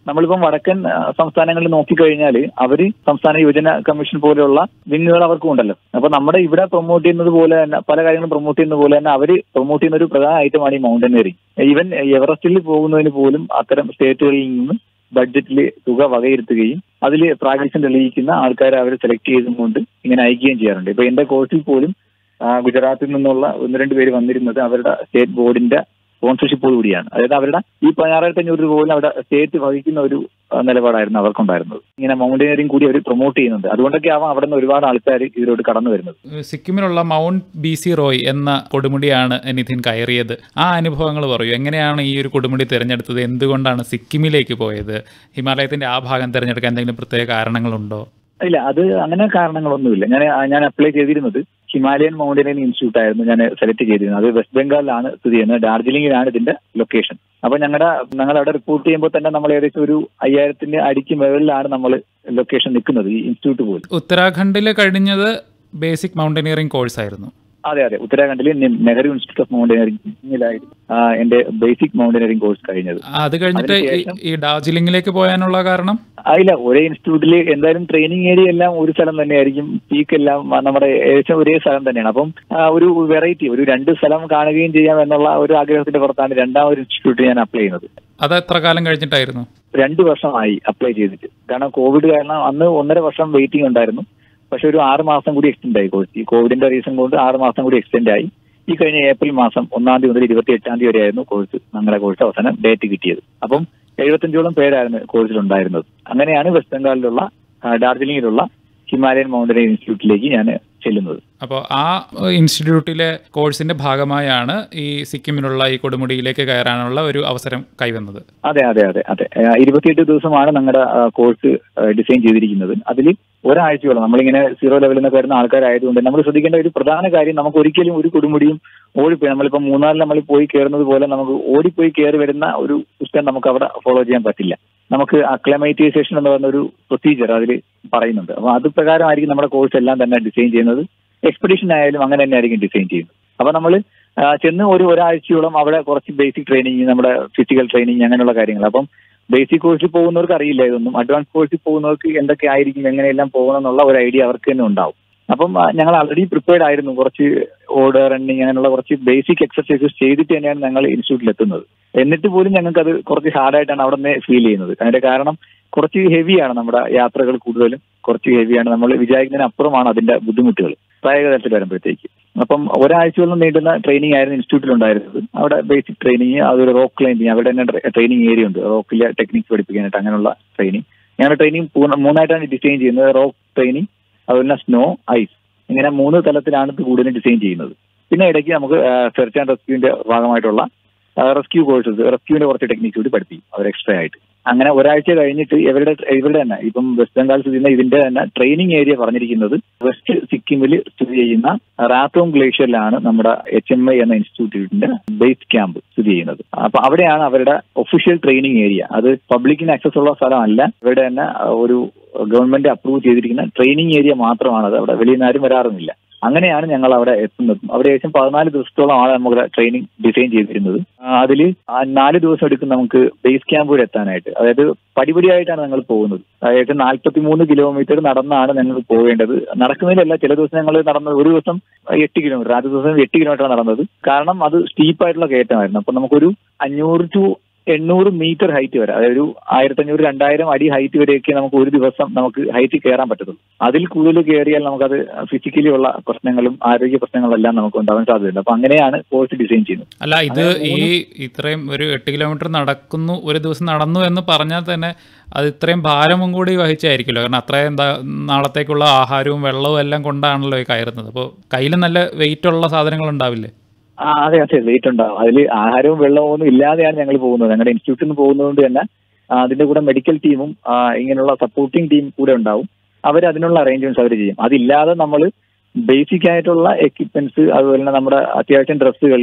നമ്മളിപ്പം വടക്കൻ ആ, സംസ്ഥാനങ്ങളിൽ നോക്കിക്കഴിഞ്ഞാൽ അവര് സംസ്ഥാന യുവജന കമ്മീഷൻ പോലെയുള്ള വിങ്ങുകൾ അവർക്കും ഉണ്ടല്ലോ അപ്പൊ നമ്മുടെ ഇവിടെ പ്രൊമോട്ട് ചെയ്യുന്നത് പോലെ തന്നെ പല കാര്യങ്ങളും പ്രൊമോട്ട് ചെയ്യുന്നത് പോലെ തന്നെ അവര് പ്രൊമോട്ട് ചെയ്യുന്ന ഒരു പ്രധാന ഐറ്റമാണ് ഈ മൗണ്ടനറിങ് ഈവൻ എവറസ്റ്റിൽ പോകുന്നതിന് പോലും അത്തരം സ്റ്റേറ്റുകളിൽ നിന്ന് ബഡ്ജറ്റിൽ തുക വകയിരുത്തുകയും അതിൽ പ്രാഗൽഭ്യം തെളിയിക്കുന്ന ആൾക്കാരെ അവർ സെലക്ട് ചെയ്തുകൊണ്ട് ഇങ്ങനെ അയക്കുകയും ചെയ്യാറുണ്ട് ഇപ്പൊ എന്റെ കോഴ്സിൽ പോലും ആ, ഗുജറാത്തിൽ നിന്നുള്ള ഒന്ന് രണ്ട് പേര് വന്നിരുന്നത് അവരുടെ സ്റ്റേറ്റ് ബോർഡിന്റെ സ്പോൺസർഷിപ്പോട് കൂടിയാണ് അതായത് അവരുടെ ഈ പതിനാറായിരത്തി അഞ്ഞൂറ് രൂപ പോലും അവിടെ സ്റ്റേറ്റ് വഹിക്കുന്ന ഒരു ആ, നിലപാടായിരുന്നു അവർക്കുണ്ടായിരുന്നത് ഇങ്ങനെ മൗണ്ടനിയറിംഗ് കൂടി അവർ പ്രൊമോട്ട് ചെയ്യുന്നുണ്ട് അതുകൊണ്ടൊക്കെ ആവാം അവിടെ നിന്ന് ഒരുപാട് ആൾക്കാർ ഇതിലോട്ട് കടന്നു വരുന്നത് സിക്കിമിലുള്ള മൗണ്ട് ബി സി റോയ് എന്ന കൊടുമുടിയാണ് നിതിൻ കയറിയത് ആ അനുഭവങ്ങൾ പറയൂ എങ്ങനെയാണ് ഈ ഒരു കൊടുമുടി തിരഞ്ഞെടുത്തത് എന്തുകൊണ്ടാണ് സിക്കിമിലേക്ക് പോയത് ഹിമാലയത്തിന്റെ ആ ഭാഗം തിരഞ്ഞെടുക്കാൻ എന്തെങ്കിലും പ്രത്യേക കാരണങ്ങളുണ്ടോ ഇല്ല അത് അങ്ങനെ കാരണങ്ങളൊന്നുമില്ല ഞാൻ ഞാൻ അപ്ലൈ ചെയ്തിരുന്നത് ഹിമാലയൻ മൗണ്ടനിയറിംഗ് ഇൻസ്റ്റിറ്റ്യൂട്ട് ആയിരുന്നു ഞാൻ സെലക്ട് ചെയ്തിരുന്നത് അത് വെസ്റ്റ് ബംഗാളിലാണ് സ്ഥിതി ചെയ്യുന്നത് ഡാർജിലിംഗിലാണ് ഇതിന്റെ ലൊക്കേഷൻ അപ്പൊ ഞങ്ങളുടെ ഞങ്ങൾ അവിടെ റിപ്പോർട്ട് ചെയ്യുമ്പോൾ തന്നെ നമ്മൾ ഏകദേശം ഒരു അയ്യായിരത്തിന്റെ അടിക്ക് മുകളിലാണ് നമ്മൾ ലൊക്കേഷൻ നിൽക്കുന്നത് ഈ ഇൻസ്റ്റിറ്റ്യൂട്ട് പോലും ഉത്തരാഖണ്ഡിൽ കഴിഞ്ഞത് ബേസിക് മൗണ്ടനിയറിംഗ് കോഴ്സ് ആയിരുന്നു അതെ അതെ ഉത്തരാഖണ്ഡിലെ നെ- നെഹ്റു ഇൻസ്റ്റിറ്റ്യൂട്ട് ഓഫ് മൗണ്ടനിയറിംഗിലായിരുന്നു ആ, എന്റെ ബേസിക് മൗണ്ടനിയറിംഗ് കോഴ്സ് കഴിഞ്ഞത് അത് കഴിഞ്ഞിട്ട് ഈ- അതിനുശേഷം- ഈ ഡാർജിലിംഗിലേക്ക് പോകാനുള്ള കാരണം അതില്ല ഒരേ ഇൻസ്റ്റിറ്റ്യൂട്ടിൽ എന്തായാലും ട്രെയിനിങ് ഏരിയ എല്ലാം ഒരു സ്ഥലം തന്നെയായിരിക്കും പീക്ക് എല്ലാം ആ, നമ്മുടെ ഏകദേശം ഒരേ സ്ഥലം തന്നെയാണ് അപ്പം ആ, ഒരു വെറൈറ്റി ഒരു രണ്ട് സ്ഥലം കാണുകയും ചെയ്യാം എന്നുള്ള ഒരു ആഗ്രഹത്തിന്റെ പുറത്താണ് രണ്ടാമതൊരു ഇൻസ്റ്റിറ്റ്യൂട്ട് ഞാൻ അപ്ലൈ ചെയ്യുന്നത് അത് എത്ര കാലം കഴിഞ്ഞിട്ടായിരുന്നു രണ്ട് വർഷമായി അപ്ലൈ ചെയ്തിട്ട് കാരണം കോവിഡ് കാരണം അന്ന് ഒന്നര വർഷം വെയിറ്റിംഗ് ഉണ്ടായിരുന്നു പക്ഷെ ഒരു ആറ് മാസം കൂടി എക്സ്റ്റെൻഡ് ആയി കോഴ്സ് ഈ കോവിഡിന്റെ റീസൺ കൊണ്ട് ആറ് മാസം കൂടി എക്സ്റ്റെൻഡ് ആയി ഈ കഴിഞ്ഞ ഏപ്രിൽ മാസം ഒന്നാം തീയതി മുതൽ ഇരുപത്തി എട്ടാം തീയതി വരെയായിരുന്നു കോഴ്സ് ഞങ്ങളുടെ കോഴ്സ് അവസാനം ഡേറ്റ് കിട്ടിയത് അപ്പം എഴുപത്തഞ്ചോളം പേരായിരുന്നു കോഴ്സിൽ ഉണ്ടായിരുന്നത് അങ്ങനെയാണ് വെസ്റ്റ് ബംഗാളിലുള്ള ആ, ഡാർജിലിംഗിലുള്ള ഹിമാലയൻ മൗണ്ടനറിംഗ് ഇൻസ്റ്റിറ്റ്യൂട്ടിലേക്ക് ഞാൻ ചെല്ലുന്നത് അപ്പോൾ ആ ഇൻസ്റ്റിറ്റ്യൂട്ടിലെ കോഴ്സിന്റെ ഭാഗമായാണ് ഈ സിക്കിമിലുള്ള ഈ കൊടുമുടിയിലേക്ക് കയറാനുള്ള ഒരു അവസരം കൈവന്നത് അതെ അതെ അതെ അതെ ആ, ഇരുപത്തിയെട്ട് ദിവസമാണ് ഞങ്ങളുടെ കോഴ്സ് ഡിസൈൻ ചെയ്തിരിക്കുന്നത് അതിൽ ഒരാഴ്ചയോളം നമ്മളിങ്ങനെ സീറോ ലെവലിൽ നിന്ന് വരുന്ന ആൾക്കാരായതുകൊണ്ട് നമ്മൾ ശ്രദ്ധിക്കേണ്ട ഒരു പ്രധാന കാര്യം നമുക്ക് ഒരിക്കലും ഒരു കൊടുമുടിയും ഓടിപ്പോയി നമ്മളിപ്പോൾ മൂന്നാറിൽ നമ്മൾ പോയി കയറുന്നത് പോലെ നമുക്ക് ഓടിപ്പോയി കയറി വരുന്ന ഒരു സിസ്റ്റം നമുക്ക് അവിടെ ഫോളോ ചെയ്യാൻ പറ്റില്ല നമുക്ക് അക്ലമൈറ്റൈസേഷൻ എന്ന് പറയുന്ന ഒരു പ്രൊസീജിയർ അതിൽ പറയുന്നുണ്ട് അപ്പോൾ അത് പ്രകാരമായിരിക്കും നമ്മുടെ കോഴ്സ് എല്ലാം തന്നെ ഡിസൈൻ ചെയ്യുന്നത് എക്സ്പെഡിഷൻ ആയാലും അങ്ങനെ തന്നെ ആയിരിക്കും ഡിസൈൻ ചെയ്യുന്നത് അപ്പോൾ നമ്മൾ ചെന്ന് ഒരു ഒരാഴ്ചയോളം അവിടെ കുറച്ച് ബേസിക് ട്രെയിനിങ് നമ്മുടെ ഫിസിക്കൽ ട്രെയിനിങ് അങ്ങനെയുള്ള കാര്യങ്ങൾ അപ്പം ബേസിക് കോഴ്സിൽ പോകുന്നവർക്ക് അറിയില്ല ഇതൊന്നും അഡ്വാൻസ് കോഴ്സിൽ പോകുന്നവർക്ക് എന്തൊക്കെ ആയിരിക്കും എങ്ങനെയെല്ലാം പോകണം എന്നുള്ള ഒരു ഐഡിയ അവർക്ക് തന്നെ ഉണ്ടാവും അപ്പം ആ, ഞങ്ങൾ ആൾറെഡി പ്രിപ്പയർഡ് ആയിരുന്നു കുറച്ച് ഓർഡർ റണ്ണിങ് അങ്ങനെയുള്ള കുറച്ച് ബേസിക് എക്സർസൈസസ് ചെയ്തിട്ട് തന്നെയാണ് ഞങ്ങൾ ഇൻസ്റ്റിറ്റ്യൂട്ടിൽ എത്തുന്നത് എന്നിട്ട് പോലും ഞങ്ങൾക്ക് അത് കുറച്ച് ഹാർഡായിട്ടാണ് അവിടെ നിന്ന് ഫീൽ ചെയ്യുന്നത് അതിന്റെ കാരണം കുറച്ച് ഹെവിയാണ് നമ്മുടെ യാത്രകൾ കൂടുതലും കുറച്ച് ഹെവിയാണ് നമ്മൾ വിചാരിക്കുന്നതിന് അപ്പുറമാണ് അതിന്റെ ബുദ്ധിമുട്ടുകൾ പ്രായോഗിക തലത്തിൽ വരുമ്പോഴത്തേക്ക് അപ്പം ഒരാഴ്ചയോളം നീണ്ടുന്ന ട്രെയിനിങ് ആയിരുന്നു ഇൻസ്റ്റിറ്റ്യൂട്ടിൽ ഉണ്ടായിരുന്നത് അവിടെ ബേസിക് ട്രെയിനിങ് അതൊരു റോക്ക് ക്ലൈംബിങ് അവിടെ തന്നെ ട്രെയിനിങ് ഏരിയ ഉണ്ട് റോക്കിലെ ടെക്നിക്സ് പഠിപ്പിക്കാനായിട്ട് അങ്ങനെയുള്ള ട്രെയിനിങ് ഞങ്ങളുടെ ട്രെയിനിങ് പൂർണ്ണ മൂന്നായിട്ടാണ് ഡിസൈൻ ചെയ്യുന്നത് റോക്ക് ട്രെയിനിങ് അതുപോലെ തന്നെ സ്നോ ഐസ് ഇങ്ങനെ മൂന്ന് തലത്തിലാണ് ഇത് കൂടുതലും ഡിസൈൻ ചെയ്യുന്നത് പിന്നെ ഇടയ്ക്ക് നമുക്ക് സെർച്ച് ആൻഡ് റെസ്ക്യൂവിന്റെ ഭാഗമായിട്ടുള്ള റെസ്ക്യൂ കോഴ്സസ് റെസ്ക്യൂവിന്റെ കുറച്ച് ടെക്നിക്സ് കൂടി പഠിപ്പിക്കും അവർ എക്സ്ട്രാ ആയിട്ട് അങ്ങനെ ഒരാഴ്ച കഴിഞ്ഞിട്ട് ഇവരുടെ ഇവരുടെ തന്നെ ഇപ്പം വെസ്റ്റ് ബംഗാൾ സ്ഥിതി ചെയ്യുന്ന ഇതിന്റെ തന്നെ ട്രെയിനിങ് ഏരിയ പറഞ്ഞിരിക്കുന്നത് വെസ്റ്റ് സിക്കിമിൽ സ്ഥിതി ചെയ്യുന്ന റാത്തോം ഗ്ലേഷ്യറിലാണ് നമ്മുടെ എച്ച് എം ഐ എന്ന ഇൻസ്റ്റിറ്റ്യൂട്ടിന്റെ ബേസ് ക്യാമ്പ് സ്ഥിതി ചെയ്യുന്നത് അപ്പൊ അവിടെയാണ് അവരുടെ ഒഫീഷ്യൽ ട്രെയിനിങ് ഏരിയ അത് പബ്ലിക്കിന് ആക്സസ് ഉള്ള സ്ഥലമല്ല ഇവിടെ തന്നെ ഒരു ഗവൺമെന്റ് അപ്രൂവ് ചെയ്തിരിക്കുന്ന ട്രെയിനിങ് ഏരിയ മാത്രമാണ് അത് അവിടെ വെളിയിൽ നിന്ന് ആരും വരാറുമില്ല അങ്ങനെയാണ് ഞങ്ങൾ അവിടെ എത്തുന്നത് അവിടെ ഏകദേശം പതിനാല് ദിവസത്തോളമാണ് നമുക്ക് ട്രെയിനിങ് ഡിസൈൻ ചെയ്തിരുന്നത് അതിൽ നാല് ദിവസം എടുക്കും നമുക്ക് ബേസ് ക്യാമ്പ് വരെ എത്താനായിട്ട് അതായത് പടിപടിയായിട്ടാണ് ഞങ്ങൾ പോകുന്നത് അതായത് നാൽപ്പത്തി മൂന്ന് കിലോമീറ്റർ നടന്നാണ് ഞങ്ങൾ പോവേണ്ടത് നടക്കുന്നതിലല്ല ചില ദിവസം ഞങ്ങൾ നടന്നത് ഒരു ദിവസം എട്ട് കിലോമീറ്റർ ആദ്യ ദിവസം എട്ട് കിലോമീറ്റർ നടന്നത് കാരണം അത് സ്റ്റീപ്പായിട്ടുള്ള കയറ്റമായിരുന്നു അപ്പൊ നമുക്കൊരു അഞ്ഞൂറ് ടു എണ്ണൂറ് മീറ്റർ ഹൈറ്റ് വരെ അതായത് ഒരു ആയിരത്തഞ്ഞൂറ് രണ്ടായിരം അടി ഹൈറ്റ് വരെയൊക്കെ നമുക്ക് ഒരു ദിവസം നമുക്ക് ഹൈറ്റ് കയറാൻ പറ്റത്തുള്ളൂ അതിൽ കൂടുതൽ കയറിയാൽ നമുക്കത് ഫിസിക്കലി ഉള്ള പ്രശ്നങ്ങളും ആരോഗ്യ പ്രശ്നങ്ങളും എല്ലാം നമുക്ക് ഉണ്ടാവാൻ സാധ്യതയുണ്ട് അപ്പൊ അങ്ങനെയാണ് കോഴ്സ് ഡിസൈൻ ചെയ്യുന്നത് അല്ല ഇത് ഈ ഇത്രയും ഒരു എട്ട് കിലോമീറ്റർ നടക്കുന്നു ഒരു ദിവസം നടന്നു എന്ന് പറഞ്ഞാൽ തന്നെ അത് ഇത്രയും ഭാരമും കൂടി വഹിച്ചായിരിക്കുമല്ലോ കാരണം അത്രയും എന്താ നാളത്തേക്കുള്ള ആഹാരവും വെള്ളവും എല്ലാം കൊണ്ടാണല്ലോ ഈ കയറുന്നത് അപ്പോൾ കയ്യിൽ നല്ല വെയിറ്റ് ഉള്ള സാധനങ്ങൾ ഉണ്ടാവില്ലേ ആ അതെ അതെ വെയിറ്റ് ഉണ്ടാവും അതിൽ ആഹാരവും വെള്ളവും ഒന്നും ഇല്ലാതെയാണ് ഞങ്ങൾ പോകുന്നത് ഞങ്ങളുടെ ഇൻസ്റ്റിറ്റ്യൂട്ടിൽ നിന്ന് പോകുന്നതുകൊണ്ട് തന്നെ ആ, അതിന്റെ കൂടെ മെഡിക്കൽ ടീമും ആ, ഇങ്ങനെയുള്ള സപ്പോർട്ടിംഗ് ടീം കൂടെ ഉണ്ടാവും അവർ അതിനുള്ള അറേഞ്ച്മെന്റ്സ് അവർ ചെയ്യും അതില്ലാതെ നമ്മൾ ബേസിക് ആയിട്ടുള്ള എക്യുപ്മെന്റ്സ് അതുപോലെ തന്നെ നമ്മുടെ അത്യാവശ്യം ഡ്രസ്സുകൾ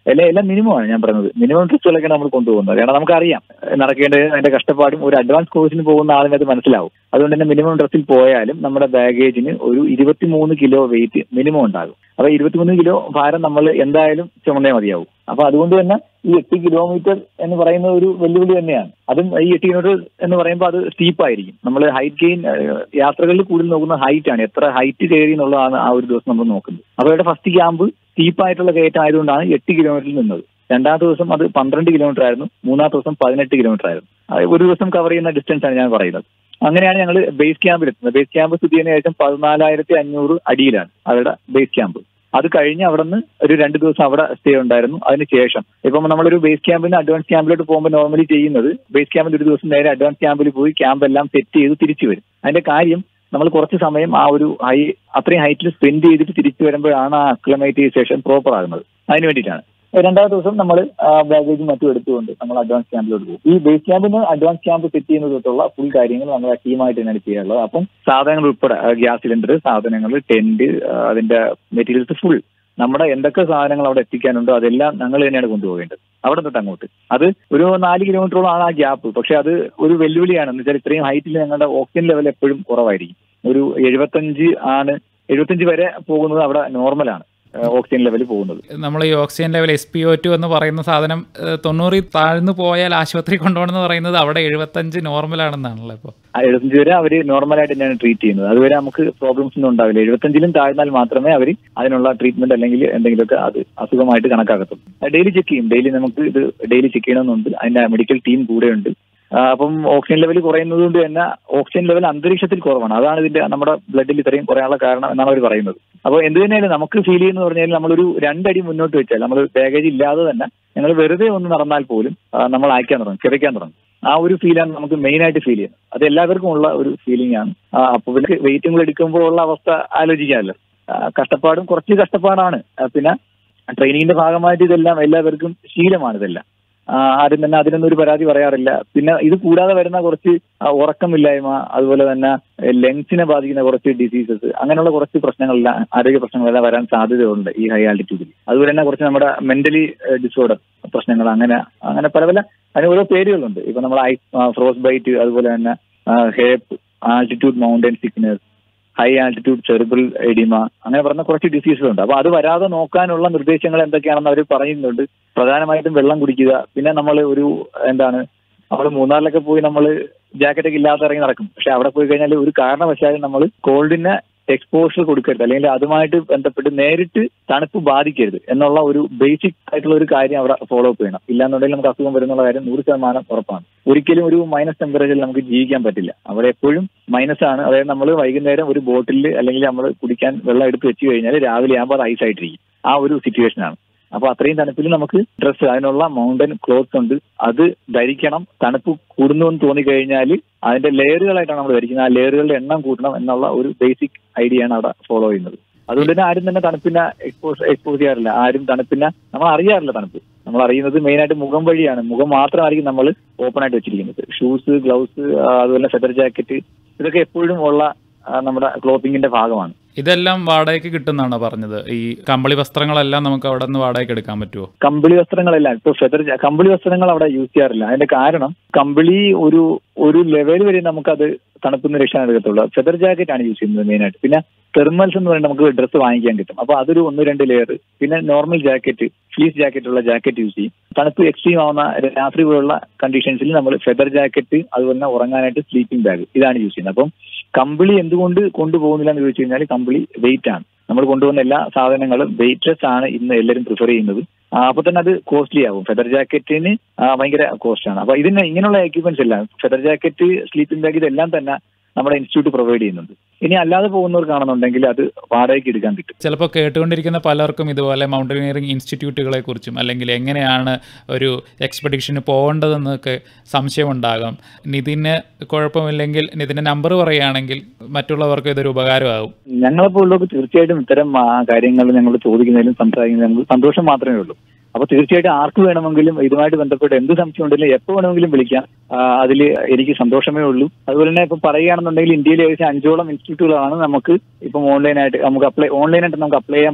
എല്ലാം എല്ലാം മിനിമം ആണ് ഞാൻ പറയുന്നത് മിനിമം ഡ്രസ്സുകളൊക്കെയാണ് നമ്മൾ കൊണ്ടുപോകുന്നത് കാരണം നമുക്കറിയാം നടക്കേണ്ടത് അതിന്റെ കഷ്ടപ്പാടും ഒരു അഡ്വാൻസ് കോഴ്സിന് പോകുന്ന ആളിന് അത് മനസ്സിലാവും അതുകൊണ്ട് തന്നെ മിനിമം ഡ്രസ്സിൽ പോയാലും നമ്മുടെ ബാഗേജിന് ഒരു ഇരുപത്തിമൂന്ന് കിലോ വെയിറ്റ് മിനിമം ഉണ്ടാകും അപ്പൊ ഇരുപത്തിമൂന്ന് കിലോ ഭാരം നമ്മൾ എന്തായാലും ചുമന്നേ മതിയാവും അപ്പൊ അതുകൊണ്ട് തന്നെ ഈ എട്ട് കിലോമീറ്റർ എന്ന് പറയുന്ന ഒരു വെല്ലുവിളി തന്നെയാണ് അതും ഈ എട്ട് കിലോമീറ്റർ എന്ന് പറയുമ്പോൾ അത് സ്റ്റീപ്പായിരിക്കും നമ്മൾ ഹൈറ്റ് ഗെയിൻ യാത്രകളിൽ കൂടുതൽ നോക്കുന്ന ഹൈറ്റ് ആണ് എത്ര ഹൈറ്റ് കയറി എന്നുള്ളതാണ് ആ ഒരു ദിവസം നമ്മൾ നോക്കുന്നത് അപ്പോൾ ഇവിടെ ഫസ്റ്റ് ക്യാമ്പ് സ്റ്റീപ്പായിട്ടുള്ള കയറ്റം ആയതുകൊണ്ടാണ് എട്ട് കിലോമീറ്ററിൽ നിന്നത് രണ്ടാമത്തെ ദിവസം അത് പന്ത്രണ്ട് കിലോമീറ്റർ ആയിരുന്നു മൂന്നാമത്തെ ദിവസം പതിനെട്ട് കിലോമീറ്റർ ആയിരുന്നു അത് ഒരു ദിവസം കവർ ചെയ്യുന്ന ഡിസ്റ്റൻസ് ആണ് ഞാൻ പറയുന്നത് അങ്ങനെയാണ് ഞങ്ങൾ ബേസ് ക്യാമ്പിൽ എത്തുന്നത് ബേസ് ക്യാമ്പ് സ്ഥിതി ചെയ്യുന്ന ഏകദേശം പതിനാലായിരത്തി അഞ്ഞൂറ് അടിയിലാണ് അവരുടെ ബേസ് ക്യാമ്പ് അത് കഴിഞ്ഞ് അവിടെ നിന്ന് ഒരു രണ്ട് ദിവസം അവിടെ സ്റ്റേ ഉണ്ടായിരുന്നു അതിനുശേഷം ഇപ്പം നമ്മളൊരു ബേസ് ക്യാമ്പിൽ നിന്ന് അഡ്വാൻസ് ക്യാമ്പിലോട്ട് പോകുമ്പോൾ നോർമലി ചെയ്യുന്നത് ബേസ് ക്യാമ്പിൽ ഒരു ദിവസം നേരെ അഡ്വാൻസ് ക്യാമ്പിൽ പോയി ക്യാമ്പ് എല്ലാം സെറ്റ് ചെയ്ത് തിരിച്ചു വരും അതിന്റെ കാര്യം നമ്മൾ കുറച്ച് സമയം ആ ഒരു ഹൈ അത്രയും ഹൈറ്റിൽ സ്പെൻഡ് ചെയ്തിട്ട് തിരിച്ചു വരുമ്പോഴാണ് ആ അക്ലമൈറ്റൈസേഷൻ പ്രോപ്പർ ആകുന്നത് അതിന് വേണ്ടിയിട്ടാണ് രണ്ടാമത്തെ ദിവസം നമ്മൾ ബാഗേജും മറ്റും എടുത്തുകൊണ്ട് നമ്മൾ അഡ്വാൻസ് ക്യാമ്പിലോട്ട് പോകും ഈ ബേസ് ക്യാമ്പിന് അഡ്വാൻസ് ക്യാമ്പ് സെറ്റ് ചെയ്യുന്നത് തൊട്ടുള്ള ഫുൾ കാര്യങ്ങൾ നമ്മൾ ടീമായിട്ട് തന്നെയാണ് ചെയ്യാറുള്ളത് അപ്പം സാധനങ്ങൾ ഉൾപ്പെടെ ഗ്യാസ് സിലിണ്ടർ സാധനങ്ങൾ ടെന്റ് അതിന്റെ മെറ്റീരിയൽസ് ഫുൾ നമ്മുടെ എന്തൊക്കെ സാധനങ്ങൾ അവിടെ എത്തിക്കാനുണ്ടോ അതെല്ലാം ഞങ്ങൾ തന്നെയാണ് കൊണ്ടുപോകേണ്ടത് അവിടെ തൊട്ട് അങ്ങോട്ട് അത് ഒരു നാല് കിലോമീറ്ററോളം ആണ് ആ ഗ്യാപ്പ് പക്ഷെ അത് ഒരു വെല്ലുവിളിയാണ് എന്ന് വെച്ചാൽ ഇത്രയും ഹൈറ്റിൽ ഞങ്ങളുടെ ഓക്സിജൻ ലെവൽ എപ്പോഴും കുറവായിരിക്കും ഒരു എഴുപത്തഞ്ച് ആണ് എഴുപത്തഞ്ച് വരെ പോകുന്നത് അവിടെ നോർമലാണ് ഓക്സിജൻ ലെവൽ പോകുന്നത് നമ്മൾ ഈ oxygen level S P O two എന്ന് പറയുന്ന സാധനം ഏഹ്, തൊണ്ണൂറിൽ താഴ്ന്നു പോയാൽ ആശുപത്രി കൊണ്ടുപോകണമെന്ന് പറയുന്നത് അവിടെ എഴുപത്തഞ്ച് നോർമലാണെന്നാണല്ലോ ഇപ്പോൾ ആ എഴുപത്തഞ്ച് വരെ അവർ നോർമലായിട്ട് തന്നെയാണ് ട്രീറ്റ് ചെയ്യുന്നത് അതുവരെ നമുക്ക് പ്രോബ്ലംസ് ഒന്നും ഉണ്ടാവില്ല എഴുപത്തഞ്ചിലും താഴ്ന്നാൽ മാത്രമേ അവർ അതിനുള്ള ട്രീറ്റ്മെന്റ് അല്ലെങ്കിൽ എന്തെങ്കിലുമൊക്കെ അത് അസുഖമായിട്ട് കണക്കാക്കത്തുള്ളൂ ഡെയിലി ചെക്ക് ചെയ്യും ഡെയിലി നമുക്ക് ഇത് ഡെയിലി ചെക്ക് ചെയ്യണമെന്നുണ്ട് അതിന്റെ മെഡിക്കൽ ടീം കൂടെയുണ്ട് ആ, അപ്പം ഓക്സിജൻ ലെവൽ കുറയുന്നത് കൊണ്ട് തന്നെ ഓക്സിജൻ ലെവൽ അന്തരീക്ഷത്തിൽ കുറവാണ് അതാണ് ഇതിന്റെ നമ്മുടെ ബ്ലഡിൽ ഇത്രയും കുറയാനുള്ള കാരണം എന്നാണ് അവർ പറയുന്നത് അപ്പോൾ എന്ത് തന്നെയാലും നമുക്ക് ഫീൽ ചെയ്യുന്നത് പറഞ്ഞാൽ നമ്മളൊരു രണ്ടടി മുന്നോട്ട് വെച്ചാൽ നമ്മൾ ബാഗേജ് ഇല്ലാതെ തന്നെ ഞങ്ങൾ വെറുതെ ഒന്ന് നടന്നാൽ പോലും ആ, നമ്മൾ അയക്കാൻ തുടങ്ങും കിതയ്ക്കാൻ തുടങ്ങും ആ ഒരു ഫീലാണ് നമുക്ക് മെയിൻ ആയിട്ട് ഫീൽ ചെയ്യുന്നത് അത് എല്ലാവർക്കും ഉള്ള ഒരു ഫീലിംഗ് ആണ് അപ്പോൾ പിന്നെ വെയിറ്റുകൾ എടുക്കുമ്പോൾ ഉള്ള അവസ്ഥ ആലോചിക്കാമല്ലോ ആ, കഷ്ടപ്പാടും കുറച്ച് കഷ്ടപ്പാടാണ് ആ, പിന്നെ ട്രെയിനിങ്ങിന്റെ ഭാഗമായിട്ട് ഇതെല്ലാം എല്ലാവർക്കും ശീലമാണ് ഇതെല്ലാം ആ, ആരും തന്നെ അതിനൊന്നും ഒരു പരാതി പറയാറില്ല പിന്നെ ഇത് കൂടാതെ വരുന്ന കുറച്ച് ആ, ഉറക്കമില്ലായ്മ അതുപോലെ തന്നെ ലങ്സിനെ ബാധിക്കുന്ന കുറച്ച് ഡിസീസസ് അങ്ങനെയുള്ള കുറച്ച് പ്രശ്നങ്ങളെല്ലാം ആരോഗ്യ പ്രശ്നങ്ങളെല്ലാം വരാൻ സാധ്യതയുണ്ട് ഈ ഹൈ ആൾട്ടിറ്റ്യൂഡിൽ അതുപോലെ തന്നെ കുറച്ച് നമ്മുടെ മെന്റലി ഡിസോർഡർ പ്രശ്നങ്ങൾ അങ്ങനെ അങ്ങനെ പല പല അതിന് ഓരോ പേരുകളുണ്ട് ഇപ്പൊ നമ്മൾ ഐ ഫ്രോസ് ബൈറ്റ് അതുപോലെ തന്നെ HAPE altitude mountain sickness high altitude cerebral edema അങ്ങനെ പറഞ്ഞ കുറച്ച് ഡിസീസുകൾ ഉണ്ട് അപ്പൊ അത് വരാതെ നോക്കാനുള്ള നിർദ്ദേശങ്ങൾ എന്തൊക്കെയാണെന്ന് അവർ പറയുന്നുണ്ട് പ്രധാനമായിട്ടും വെള്ളം കുടിക്കുക പിന്നെ നമ്മൾ ഒരു എന്താണ് നമ്മൾ മൂന്നാറിലൊക്കെ പോയി നമ്മൾ ജാക്കറ്റ് ഒക്കെ ഇല്ലാതെ ഇറങ്ങി നടക്കും പക്ഷെ അവിടെ പോയി കഴിഞ്ഞാൽ ഒരു കാരണവശാലും നമ്മൾ കോൾഡിന് എക്സ്പോഷർ കൊടുക്കരുത് അല്ലെങ്കിൽ അതുമായിട്ട് ബന്ധപ്പെട്ട് നേരിട്ട് തണുപ്പ് ബാധിക്കരുത് എന്നുള്ള ഒരു ബേസിക് ആയിട്ടുള്ള ഒരു കാര്യം അവിടെ ഫോളോ അപ്പ് ചെയ്യണം ഇല്ലാന്നുണ്ടെങ്കിൽ നമുക്ക് അസുഖം വരുന്നുള്ള കാര്യം നൂറ് ശതമാനം ഉറപ്പാണ് ഒരിക്കലും ഒരു മൈനസ് ടെമ്പറേച്ചറിൽ നമുക്ക് ജീവിക്കാൻ പറ്റില്ല അവിടെ എപ്പോഴും മൈനസ് ആണ് അതായത് നമ്മൾ വൈകുന്നേരം ഒരു ബോട്ടിൽ അല്ലെങ്കിൽ നമ്മൾ കുടിക്കാൻ വെള്ളം എടുത്ത് വെച്ച് കഴിഞ്ഞാൽ രാവിലെ ആകുമ്പോൾ അത് ഐസ് ആയിട്ടിരിക്കും ആ ഒരു സിറ്റുവേഷൻ ആണ് അപ്പൊ അത്രയും തണുപ്പിൽ നമുക്ക് ഡ്രസ്സ് അതിനുള്ള മൗണ്ടൻ ക്ലോത്ത്സ് ഉണ്ട് അത് ധരിക്കണം തണുപ്പ് കൂടുന്നു എന്ന് തോന്നിക്കഴിഞ്ഞാൽ അതിന്റെ ലെയറുകളായിട്ടാണ് നമ്മൾ ധരിക്കുന്നത് ആ ലെയറുകളുടെ എണ്ണം കൂട്ടണം എന്നുള്ള ഒരു ബേസിക് ഐഡിയ ആണ് അവിടെ ഫോളോ ചെയ്യുന്നത് അതുകൊണ്ട് തന്നെ ആരും തന്നെ തണുപ്പിനെ എക്സ്പോസ് എക്സ്പോസ് ചെയ്യാറില്ല ആരും തണുപ്പിനെ നമ്മൾ അറിയാറില്ല തണുപ്പ് നമ്മൾ അറിയുന്നത് മെയിൻ ആയിട്ട് മുഖം വഴിയാണ് മുഖം മാത്രമായിരിക്കും നമ്മൾ ഓപ്പൺ ആയിട്ട് വെച്ചിരിക്കുന്നത് ഷൂസ് ഗ്ലൗസ് അതുപോലെ ഫെദർ ജാക്കറ്റ് ഇതൊക്കെ എപ്പോഴും ഉള്ള ആ, നമ്മുടെ ക്ലോത്തിങ്ങിന്റെ ഭാഗമാണ് ഇതെല്ലാം വാടകയ്ക്ക് കിട്ടുന്നാണോ പറഞ്ഞത് ഈ കമ്പിളി വസ്ത്രങ്ങളെല്ലാം നമുക്ക് അവിടെ നിന്ന് വാടകയ്ക്ക് എടുക്കാൻ പറ്റുമോ കമ്പിളി വസ്ത്രങ്ങളെല്ലാം ഇപ്പൊ ഫെദർ ജാ- കമ്പിളി വസ്ത്രങ്ങൾ അവിടെ യൂസ് ചെയ്യാറില്ല അതിന്റെ കാരണം കമ്പിളി ഒരു ഒരു ലെവൽ വരെ നമുക്കത് തണുപ്പിന്ന് രക്ഷ എടുക്കത്തുള്ളൂ ഫെദർ ജാക്കറ്റ് ആണ് യൂസ് ചെയ്യുന്നത് മെയിൻ ആയിട്ട് പിന്നെ തെർമൽസ് എന്ന് പറയുന്നത് നമുക്ക് ഡ്രസ്സ് വാങ്ങിക്കാൻ കിട്ടും അപ്പൊ അതൊരു ഒന്ന് രണ്ട് ലെയർ പിന്നെ നോർമൽ ജാക്കറ്റ് ഫ്ലീസ് ജാക്കറ്റ് ഉള്ള ജാക്കറ്റ് യൂസ് ചെയ്യും തണുപ്പ് എക്സ്ട്രീം ആവുന്ന രാത്രി പോലുള്ള കണ്ടീഷൻസിൽ നമ്മൾ ഫെദർ ജാക്കറ്റ് അതുപോലെ തന്നെ ഉറങ്ങാനായിട്ട് സ്ലീപ്പിംഗ് ബാഗ് ഇതാണ് യൂസ് ചെയ്യുന്നത് അപ്പം കമ്പിളി എന്തുകൊണ്ട് കൊണ്ടുപോകുന്നില്ല എന്ന് ചോദിച്ചു കഴിഞ്ഞാൽ കമ്പിളി വെയിറ്റ് ആണ് നമ്മൾ കൊണ്ടുപോകുന്ന എല്ലാ സാധനങ്ങളും വെയിറ്റ്ലെസ് ആണ് ഇന്ന് എല്ലാവരും പ്രിഫർ ചെയ്യുന്നത് ആ, അപ്പൊ തന്നെ അത് കോസ്റ്റ്ലി ആകും ഫെദർ ജാക്കറ്റിന് ആ, ഭയങ്കര കോസ്റ്റ് ആണ് അപ്പൊ ഇതിന് ഇങ്ങനെയുള്ള എക്യുപ്മെന്റ്സ് എല്ലാം ഫെദർ ജാക്കറ്റ് സ്ലീപ്പിംഗ് ബാഗ് ഇതെല്ലാം തന്നെ നമ്മുടെ ഇൻസ്റ്റിറ്റ്യൂട്ട് പ്രൊവൈഡ് ചെയ്യുന്നുണ്ട് ഇനി അല്ലാതെ പോകുന്നവർക്കാണെന്നുണ്ടെങ്കിൽ അത് വാടകയ്ക്ക് എടുക്കാൻ കിട്ടും ചിലപ്പോൾ കേട്ടുകൊണ്ടിരിക്കുന്ന പലർക്കും ഇതുപോലെ മൗണ്ടനിയറിംഗ് ഇൻസ്റ്റിറ്റ്യൂട്ടുകളെ കുറിച്ചും അല്ലെങ്കിൽ എങ്ങനെയാണ് ഒരു എക്സ്പെഡിഷന് പോകേണ്ടതെന്നൊക്കെ സംശയമുണ്ടാകാം നിതിന് കുഴപ്പമില്ലെങ്കിൽ നിതിൻ്റെ നമ്പർ പറയുകയാണെങ്കിൽ മറ്റുള്ളവർക്ക് ഇതൊരു ഉപകാരമാകും ഞങ്ങളെപ്പോലുള്ളവർക്ക് തീർച്ചയായിട്ടും ഇത്തരം ആ, കാര്യങ്ങൾ ഞങ്ങൾ ചോദിക്കുന്നതിലും സംസാരിക്കുന്നതിലും ഞങ്ങൾക്ക് സന്തോഷം മാത്രമേ ഉള്ളൂ അപ്പൊ തീർച്ചയായിട്ടും ആർക്ക് വേണമെങ്കിലും ഇതുമായിട്ട് ബന്ധപ്പെട്ട് എന്ത് സംശയം ഉണ്ടെങ്കിലും എപ്പോൾ വേണമെങ്കിലും വിളിക്കാം അതിൽ എനിക്ക് സന്തോഷമേ ഉള്ളൂ അതുപോലെ തന്നെ ഇപ്പൊ പറയുകയാണെന്നുണ്ടെങ്കിൽ ഇന്ത്യയിൽ ഏകദേശം അഞ്ചോളം ഇൻസ്റ്റിറ്റ്യൂട്ടുകളാണ് നമുക്ക് ഇപ്പം ഓൺലൈനായിട്ട് നമുക്ക് അപ്ലൈ ഓൺലൈനായിട്ട് നമുക്ക് അപ്ലൈ ചെയ്യാൻ പറ്റും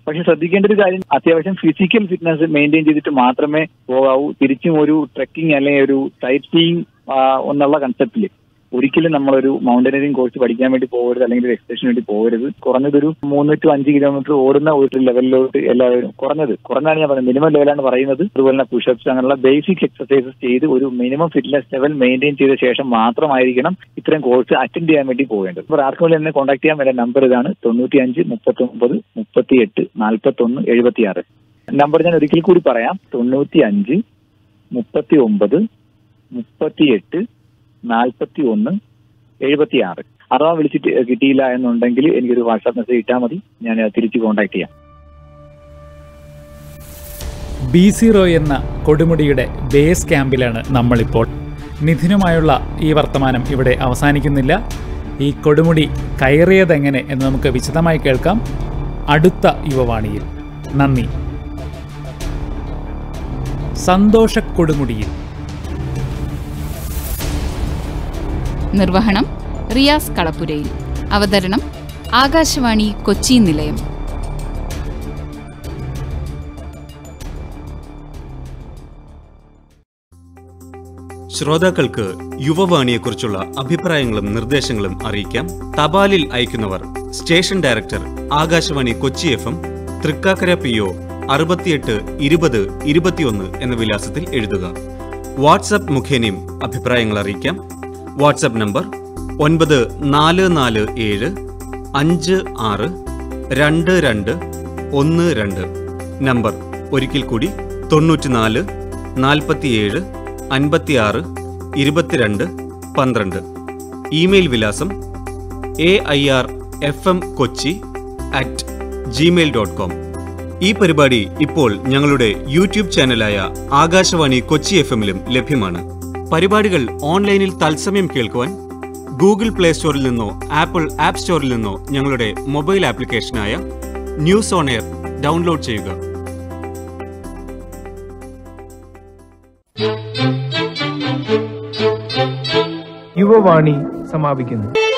പക്ഷെ ശ്രദ്ധിക്കേണ്ട ഒരു കാര്യം അത്യാവശ്യം ഫിസിക്കൽ ഫിറ്റ്നസ് മെയിൻറ്റെയിൻ ചെയ്തിട്ട് മാത്രമേ പോകാവൂ തിരിച്ചും ഒരു ട്രെക്കിംഗ് അല്ലെങ്കിൽ ഒരു സൈറ്റ് സീയിങ് എന്നുള്ള കൺസെപ്റ്റിൽ ഒരിക്കലും നമ്മളൊരു മൗണ്ടനറിംഗ് കോഴ്സ് പഠിക്കാൻ വേണ്ടി പോകരുത് അല്ലെങ്കിൽ ഒരു എക്സ്പ്രഷന് വേണ്ടി പോകരുത് കുറഞ്ഞതൊരു മൂന്ന് ടു അഞ്ച് കിലോമീറ്റർ ഓടുന്ന ഒരു ലെവലിലോട്ട് എല്ലാവരും കുറഞ്ഞത് കുറഞ്ഞാണ് ഞാൻ പറയുന്നത് മിനിമം ലെവലാണ് പറയുന്നത് അതുപോലെ തന്നെ പുഷപ്സ് അങ്ങനെയുള്ള ബേസിക് എക്സസൈസസ് ചെയ്ത് ഒരു മിനിമം ഫിറ്റ്നസ് ലെവൽ മെയിൻറ്റെയിൻ ചെയ്ത ശേഷം മാത്രമായിരിക്കണം ഇത്തരം കോഴ്സ് അറ്റൻഡ് ചെയ്യാൻ വേണ്ടി പോകേണ്ടത് അപ്പോൾ ആർക്കും വേണ്ടി എന്നെ കോൺടാക്ട് ചെയ്യാൻ വേണ്ട നമ്പർ ഇതാണ് തൊണ്ണൂറ്റി അഞ്ച് മുപ്പത്തി ഒമ്പത് മുപ്പത്തി എട്ട് നാൽപ്പത്തി ഒന്ന് എഴുപത്തി ആറ് നമ്പർ ഞാൻ ഒരിക്കൽ കൂടി പറയാം തൊണ്ണൂറ്റി അഞ്ച് മുപ്പത്തി ഒമ്പത് മുപ്പത്തി എട്ട് നാൽപ്പത്തി ഒന്ന് എഴുപത്തി ആറ് അഥവാ വിളിച്ചിട്ട് കിട്ടിയില്ല എന്നുണ്ടെങ്കിൽ എനിക്കൊരു വാട്സാപ്പ് മെസ്സേജ് ഇട്ടാൽ മതി ഞാൻ തിരിച്ച് കോൺടാക്ട് ചെയ്യാം ബി സീറോ എന്ന കൊടുമുടിയുടെ ബേസ് ക്യാമ്പിലാണ് നമ്മളിപ്പോൾ നിധിനുമായുള്ള ഈ വർത്തമാനം ഇവിടെ അവസാനിക്കുന്നില്ല ഈ കൊടുമുടി കയറിയതെങ്ങനെ എന്ന് നമുക്ക് വിശദമായി കേൾക്കാം അടുത്ത യുവവാണിയിൽ നന്ദി സന്തോഷ കൊടുമുടിയിൽ നിർവഹണം റിയാസ് കളപ്പുരയിൽ അവതരണം ആകാശവാണി കൊച്ചി നിലയം ശ്രോതാക്കൾക്ക് യുവവാണിയെക്കുറിച്ചുള്ള അഭിപ്രായങ്ങളും നിർദ്ദേശങ്ങളും അറിയിക്കാം തപാലിൽ അയക്കുന്നവർ station director Akashvani Kochi F M Thrikkakara P O അറുപത്തിയെട്ട് ഇരുപത് ഇരുപത്തിയൊന്ന് എന്ന വിലാസത്തിൽ എഴുതുക വാട്സപ്പ് മുഖേനയും അഭിപ്രായങ്ങൾ അറിയിക്കാം വാട്സപ്പ് നമ്പർ ഒൻപത് നാല് നാല് ഏഴ് അഞ്ച് ആറ് രണ്ട് രണ്ട് ഒന്ന് രണ്ട് നമ്പർ ഒരിക്കൽ കൂടി തൊണ്ണൂറ്റിനാല് നാൽപ്പത്തിയേഴ് അൻപത്തിയാറ് ഇരുപത്തിരണ്ട് പന്ത്രണ്ട് ഇമെയിൽ വിലാസം A I R F M Kochi at Gmail dot com ഈ പരിപാടി ഇപ്പോൾ ഞങ്ങളുടെ യൂട്യൂബ് ചാനലായ ആകാശവാണി കൊച്ചി എഫ് എമ്മിലും ലഭ്യമാണ് പരിപാടികൾ ഓൺലൈനിൽ തത്സമയം കേൾക്കുവാൻ ഗൂഗിൾ പ്ലേ സ്റ്റോറിൽ നിന്നോ ആപ്പിൾ ആപ്പ് സ്റ്റോറിൽ നിന്നോ ഞങ്ങളുടെ മൊബൈൽ ആപ്ലിക്കേഷനായ ന്യൂസ് ഓൺ എയർ ഡൗൺലോഡ് ചെയ്യുക യുവവാണി സമാപിക്കുന്നു